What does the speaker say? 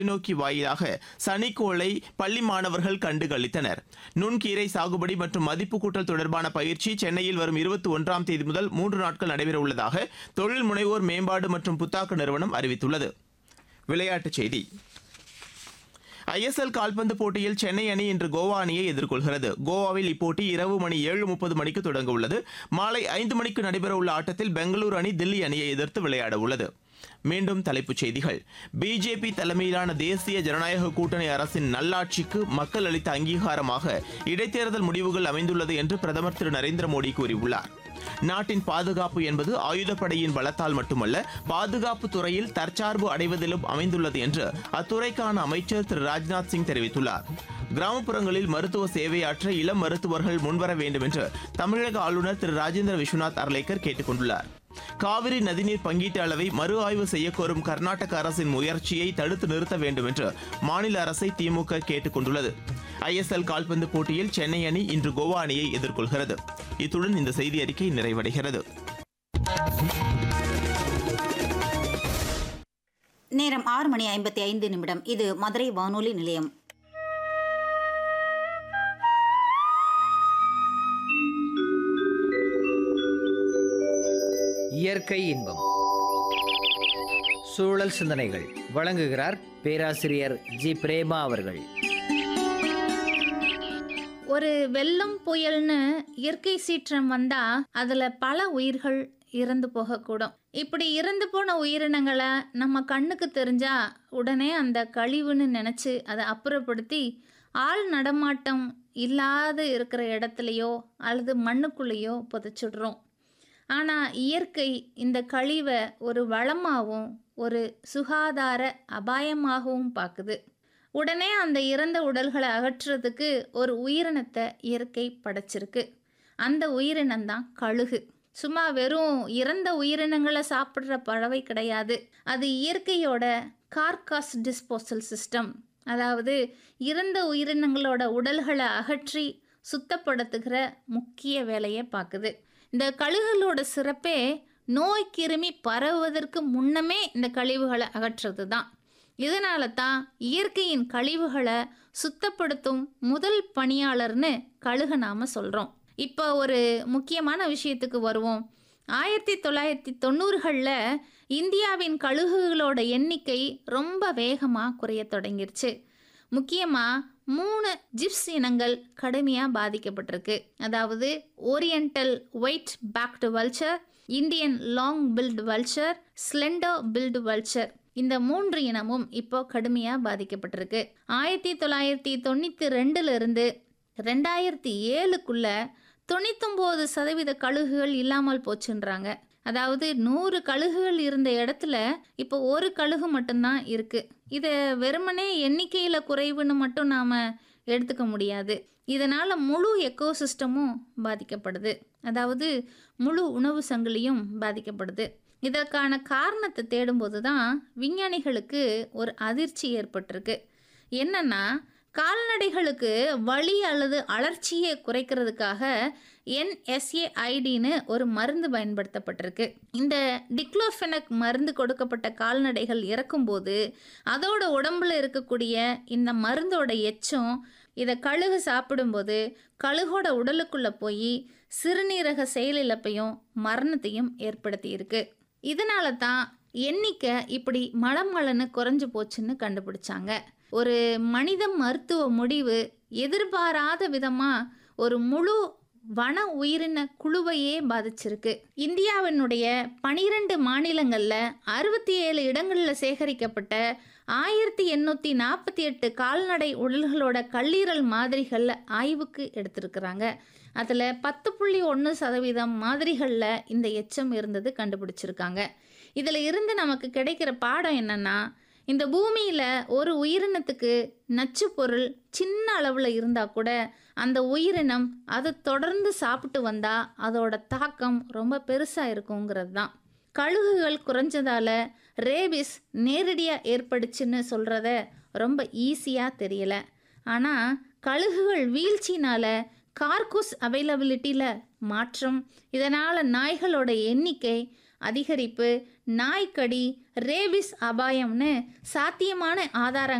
நோக்கி வாயிலாக சனிக்கோளை பள்ளி மாணவர்கள் கண்டுகளித்தனர் நுண்கீரை சாகுபடி மற்றும் மதிப்பு கூட்டல் தொடர்பான பயிற்சி சென்னையில் வரும் இருபத்தி ஒன்றாம் தேதி முதல் மூன்று நாட்கள் நடைபெறவுள்ளதாக தொழில் முனைவோர் மேம்பாடு மற்றும் புத்தாக்க நிறுவனம் அறிவித்துள்ளது விளையாட்டுச் செய்தி ஐஎஸ்எல் கால்பந்து போட்டியில் சென்னை அணி இன்று கோவா அணியை எதிர்கொள்கிறது கோவாவில் இப்போட்டி இரவு மணி ஏழு முப்பது மணிக்கு தொடங்க உள்ளது மாலை ஐந்து மணிக்கு நடைபெறவுள்ள ஆட்டத்தில் பெங்களூரு அணி தில்லி அணியை எதிர்த்து விளையாட உள்ளது மீண்டும் தலைப்புச் செய்திகள் பிஜேபி தலைமையிலான தேசிய ஜனநாயக கூட்டணி அரசின் நல்லாட்சிக்கு மக்கள் அளித்த அங்கீகாரமாக இடைத்தேர்தல் முடிவுகள் அமைந்துள்ளது என்று பிரதமர் திரு நரேந்திர மோடி கூறியுள்ளார் நாட்டின் பாதுகாப்பு என்பது ஆயுதப்படையின் பலத்தால் மட்டுமல்ல பாதுகாப்பு துறையில் தற்சார்பு அடைவதிலும் அமைந்துள்ளது என்று அத்துறைக்கான அமைச்சர் திரு ராஜ்நாத் சிங் தெரிவித்துள்ளார் கிராமப்புறங்களில் மருத்துவ சேவையாற்ற இளம் மருத்துவர்கள் முன்வர வேண்டும் என்று தமிழக ஆளுநர் திரு ராஜேந்திர விஸ்வநாத் அர்லேக்கர் கேட்டுக் கொண்டுள்ளார் காவிரி நதிநீர் பங்கீட்டு அளவை மறு ஆய்வு செய்யக்கோரும் கர்நாடக அரசின் முயற்சியை தடுத்து நிறுத்த வேண்டும் என்று மாநில அரசை திமுக கேட்டுக் கொண்டுள்ளது ஐஎஸ்எல் கால்பந்து போட்டியில் சென்னை அணி இன்று கோவா அணியை எதிர்கொள்கிறது இத்துடன் இந்த செய்தி அறிக்கை நிறைவடைகிறது நேரம் ஆறு மணி ஐம்பத்தி ஐந்து நிமிடம் இது மதுரை வானொலி நிலையம் இயற்கை இன்பம் சூழல் சிந்தனைகள் வழங்குகிறார் பேராசிரியர் ஜி பிரேமா அவர்கள் ஒரு வெள்ளம் புயல்னு இயற்கை சீற்றம் வந்தா அதுல பல உயிர்கள் இறந்து போகக்கூடும் இப்படி இறந்து போன உயிரினங்களை நம்ம கண்ணுக்கு தெரிஞ்சா உடனே அந்த கழிவுன்னு நினைச்சு அதை அப்புறப்படுத்தி ஆள் நடமாட்டம் இல்லாத இருக்கிற இடத்துலையோ அல்லது மண்ணுக்குள்ளேயோ புதைச்சிடுறோம் ஆனால் இயற்கை இந்த கழிவை ஒரு வளமாகவும் ஒரு சுகாதார அபாயமாகவும் பார்க்குது உடனே அந்த இறந்த உடல்களை அகற்றுறதுக்கு ஒரு உயிரினத்தை இயற்கை படைச்சிருக்கு அந்த உயிரினம் தான் கழுகு சும்மா வெறும் இறந்த உயிரினங்களை சாப்பிட்ற பறவை கிடையாது அது இயற்கையோட கார்காஸ் டிஸ்போசல் சிஸ்டம் அதாவது இறந்த உயிரினங்களோட உடல்களை அகற்றி சுத்தப்படுத்துகிற முக்கிய வேலையை பார்க்குது இந்த கழுகுகளோட சிறப்பே நோய் கிருமி பரவுவதற்கு முன்னமே இந்த கழிவுகளை அகற்றுறது தான் இதனால தான் இயற்கையின் கழிவுகளை சுத்தப்படுத்தும் முதல் பணியாளர்னு கழுக நாம சொல்கிறோம் இப்போ ஒரு முக்கியமான விஷயத்துக்கு வருவோம் ஆயிரத்தி தொள்ளாயிரத்தி தொண்ணூறுகளில் இந்தியாவின் கழுகுகளோட எண்ணிக்கை ரொம்ப வேகமாக குறைய தொடங்கிருச்சு முக்கியமாக மூணு ஜிப்ஸ் இனங்கள் கடுமையாக பாதிக்கப்பட்டிருக்கு அதாவது oriental white backed vulture Indian long billed vulture slender billed vulture இந்த மூன்று இனமும் இப்போ கடுமையாக பாதிக்கப்பட்டிருக்கு ஆயிரத்தி தொள்ளாயிரத்தி தொண்ணூற்றி ரெண்டுலேருந்து ரெண்டாயிரத்தி ஏழுக்குள்ள தொண்ணூத்தொம்பது சதவீத கழுகுகள் இல்லாமல் போச்சுன்றாங்க அதாவது நூறு கழுகுகள் இருந்த இடத்துல இப்போ ஒரு கழுகு மட்டும்தான் இருக்குது இதை வெறுமனே எண்ணிக்கையில் குறைவுன்னு மட்டும் நாம் எடுத்துக்க முடியாது இதனால் முழு எக்கோசிஸ்டமும் பாதிக்கப்படுது அதாவது முழு உணவு சங்கிலியும் பாதிக்கப்படுது இதற்கான காரணத்தை தேடும்போது தான் விஞ்ஞானிகளுக்கு ஒரு அதிர்ச்சி ஏற்பட்டிருக்கு என்னன்னா கால்நடைகளுக்கு வலி அல்லது அலர்ச்சியை குறைக்கிறதுக்காக என்எஸ்ஏஐடின்னு ஒரு மருந்து பயன்படுத்தப்பட்டிருக்கு இந்த டிக்ளோஃபெனக் மருந்து கொடுக்கப்பட்ட கால்நடைகள் இறக்கும்போது அதோட உடம்புல இருக்கக்கூடிய இந்த மருந்தோட எச்சம் இதை கழுகு சாப்பிடும்போது கழுகோட உடலுக்குள்ளே போய் சிறுநீரக செயலிழப்பையும் மரணத்தையும் ஏற்படுத்தியிருக்கு இதனால தான் எண்ணிக்கை இப்படி மலம் மலன்னு குறைஞ்சு போச்சுன்னு கண்டுபிடிச்சாங்க ஒரு மனித மருத்துவ முடிவு எதிர்பாராத விதமாக ஒரு முழு வன உயிரின குழுவையே பாதிச்சிருக்கு இந்தியாவினுடைய பனிரெண்டு மாநிலங்களில் அறுபத்தி ஏழு இடங்களில் சேகரிக்கப்பட்ட ஆயிரத்தி எண்ணூற்றி நாற்பத்தி எட்டு கால்நடை உடல்களோட கல்லீரல் மாதிரிகளில் ஆய்வுக்கு எடுத்திருக்கிறாங்க அதில் பத்து புள்ளி ஒன்று சதவீதம் மாதிரிகளில் இந்த எச்சம் இருந்தது கண்டுபிடிச்சிருக்காங்க இதில் இருந்து நமக்கு கிடைக்கிற பாடம் என்னென்னா இந்த பூமியில் ஒரு உயிரினத்துக்கு நச்சு பொருள் சின்ன அளவில் இருந்தால் கூட அந்த உயிரினம் அதை தொடர்ந்து சாப்பிட்டு வந்தால் அதோட தாக்கம் ரொம்ப பெருசாக இருக்குங்கிறது தான் கழுகுகள் குறைஞ்சதால ரேபிஸ் நேரடியாக ஏற்படுச்சுன்னு சொல்கிறத ரொம்ப ஈஸியாக தெரியல ஆனால் கழுகுகள் வீழ்ச்சினால கார்குஸ் அவைலபிலிட்டியில் மாற்றம் இதனால் நாய்களோட எண்ணிக்கை அதிகரிப்பு நாய்க்கடி ரேபிஸ் அபாயம்னு சாத்தியமான ஆதாரங்கள்